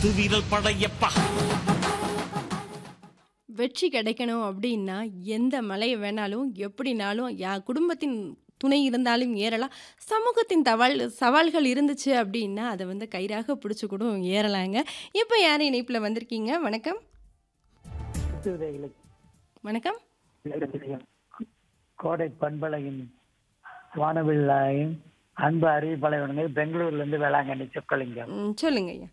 பத்து வீரல் படையப்பா வெற்றி கிடைக்கணும் அப்படின்னா எந்த மலையை வேணாலும் எப்படினாலும் யா குடும்பத்தின் துணை இருந்தாலும் ஏறலாம் சமூகத்தின் தவால் சவால்கள் இருந்துச்சு அப்படின்னா அதை வந்து கயிறாக பிடிச்சி கூட ஏறலாங்க இப்போ யார் இணைப்பில் வந்திருக்கீங்க வணக்கம் வணக்கம் கோடை பண்பலையின் வானவில்லாயும் அன்பு அறிவிப்பாளையவனுங்க பெங்களூர்ல இருந்து வேளாங்கண்ணி சொக்கலிங்கம் ம், சொல்லுங்க ஐயா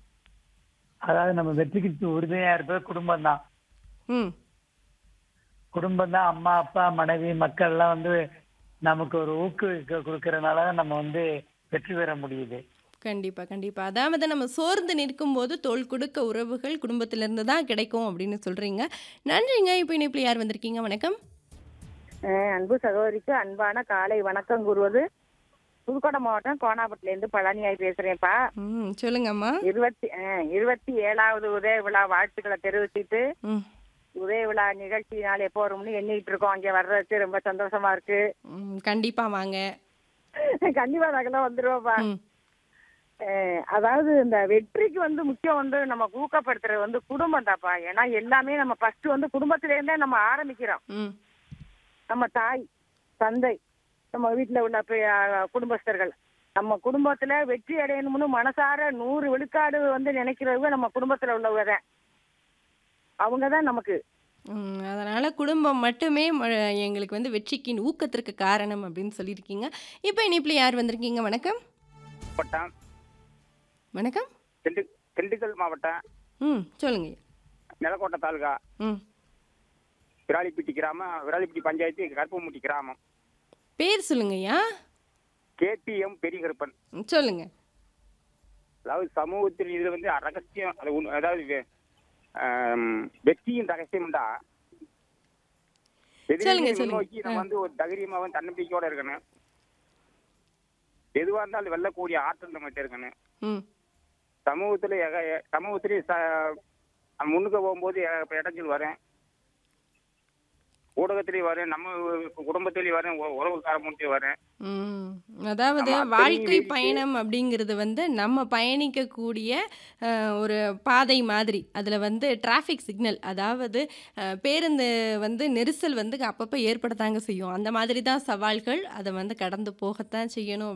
அதாவது நம்ம வெற்றிக்கு உறுதுணையா இருப்பது குடும்பம் தான் ம் குடும்பம் தான் அம்மா அப்பா மனைவி மக்கள் எல்லாம் வந்து நமக்கு ஒரு ஊக்குவிக்க கொடுக்கறதுனால தான் நம்ம வந்து வெற்றி பெற முடியுது கண்டிப்பா கண்டிப்பா அதாவது நம்ம சோர்ந்து நிற்கும்போது தோள் கொடுக்க உறவுகள் குடும்பத்திலிருந்து தான் கிடைக்கும் அப்படின்னு சொல்றீங்க நன்றிங்க இப்போ இணைப்பில் யார் வந்திருக்கீங்க வணக்கம் அஹ் அன்பு சகோதரிக்கு அன்பான காலை வணக்கம் கூறுவது புதுக்கோட்டை மாவட்டம் கோணாபட்டில இருந்து பழனியாய் பேசுறேன்ப்பா ம் சொல்லுங்கம்மா இருபத்தி அஹ் இருபத்தி ஏழாவது உதய விழா வாழ்த்துக்களை தெரிவிச்சிட்டு ம் உதய விழா நிகழ்ச்சி நாள் எப்போ வரும்னு எண்ணிட்டு இருக்கோம் அங்க வர்றதுக்கு ரொம்ப சந்தோஷமா இருக்கு ம், கண்டிப்பா வாங்க கண்டிப்பா நாங்களாம் வந்துருவோம்ப்பா ம் அஹ் அதாவது இந்த வெற்றிக்கு வந்து முக்கியம் வந்து நம்ம ஊக்கப்படுத்துறது வந்து குடும்பம் தான்ப்பா ஏன்னா எல்லாமே நம்ம ஃபர்ஸ்ட் வந்து குடும்பத்தில இருந்தே நம்ம ஆரம்பிக்கிறோம் ம் நம்ம தாய் தந்தை நம்ம வீட்டுல உள்ள பெ- அஹ் குடும்பஸ்தர்கள் நம்ம குடும்பத்துல வெற்றி அடையணும்னு மனசார நூறு விழுக்காடு வந்து நினைக்கிறவங்க நம்ம குடும்பத்துல உள்ளவங்க தான் அவங்க தான் நமக்கு ம், அதனால குடும்பம் மட்டுமே ம- எங்களுக்கு வந்து வெற்றிக்கு ஊக்கத்திற்கு காரணம் அப்படின்னு சொல்லியிருக்கீங்க இப்போ இணைப்பில் யார் வந்திருக்கீங்க வணக்கம் மாவட்டம் வணக்கம் திண்டு திண்டுக்கல் மாவட்டம் ம் சொல்லுங்க ஐயா. நிலக்கோட்டை தாலுகா ம் விராலிப்பட்டி கிராமம் விராலிப்பட்டி பஞ்சாயத்து கருப்பமுட்டி கிராமம் பேர் சொல்லுங்க ஐயா கேபிஎம் பெரியகருப்பன் ம், சொல்லுங்க அதாவது சமூகத்தில் இது வந்து ரகசியம் அது உண்- அதாவது வெ- ஆம், வெற்றியின் ரகசியம்டா சொல்லுங்க, எதிரியை சொல்லுங்க. முன்னோக்கி நம்ம வந்து ஒரு தைரியமாவும் தன்னம்பிக்கையோட இருக்கணும் எதுவா இருந்தாலும் வெல்லக்கூடிய ஆற்றல் நம்மகிட்ட இருக்கணும் ம் சமூகத்துல எக- சமூகத்திலே ச- முன்னுக்கு போகும்போது எ- இடைஞ்சல் வரேன் ஊடகத்திலேயும் வரேன் நம்ம குடும்பத்திலேயும் வரேன் உ- உறவுக்கார முடிச்சு வரேன் ம். அதாவது நம்ம வாழ்க்கை அத்தனையும் பயணம் அப்படிங்கிறது வந்து நம்ம பயணிக்கக்கூடிய அஹ், ஒரு பாதை மாதிரி அதில் வந்து டிராஃபிக் சிக்னல் அதாவது அஹ், பேருந்து வந்து நெரிசல் வந்து அப்பப்போ ஏற்படத்தாங்க செய்யும் அந்த மாதிரி தான் சவால்கள் அதை வந்து கடந்து போகத்தான் செய்யணும்